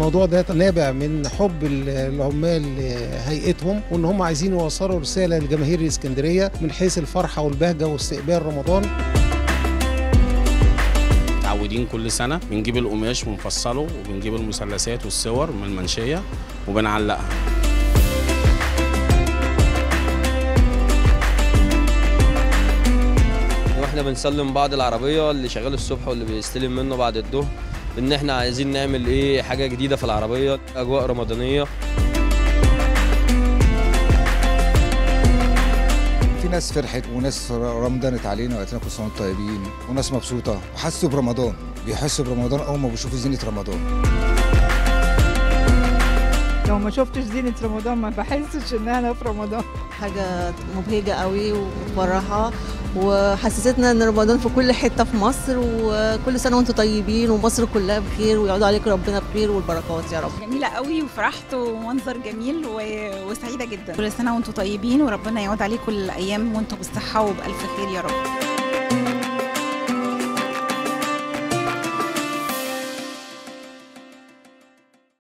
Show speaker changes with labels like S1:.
S1: الموضوع ده نابع من حب العمال لهيئتهم وان هم عايزين يوصلوا رساله لجماهير الاسكندريه من حيث الفرحه والبهجه واستقبال رمضان
S2: متعودين كل سنه بنجيب القماش ونفصله وبنجيب المثلثات والصور من المنشيه وبنعلقها
S3: واحنا بنسلم بعض العربيه اللي شغال الصبح واللي بيستلم منه بعد الظهر ان احنا عايزين نعمل ايه حاجه جديده في العربيه اجواء رمضانيه
S4: في ناس فرحت وناس رمضانت علينا وقالت لنا كل سنه وانتم طيبين وناس مبسوطه وحسوا برمضان بيحسوا برمضان اول ما بيشوفوا زينه رمضان
S5: لو ما شفتش زينة رمضان ما بحسش ان انا في رمضان
S6: حاجة مبهجة قوي ومفرحة وحسستنا ان رمضان في كل حتة في مصر وكل سنة وانتم طيبين ومصر كلها بخير ويعود عليكم ربنا بخير والبركات يا رب
S7: جميلة قوي وفرحت ومنظر جميل و... وسعيدة جدا كل سنة وانتم طيبين وربنا يعود عليكم الأيام وانتم بالصحة وبألف خير يا رب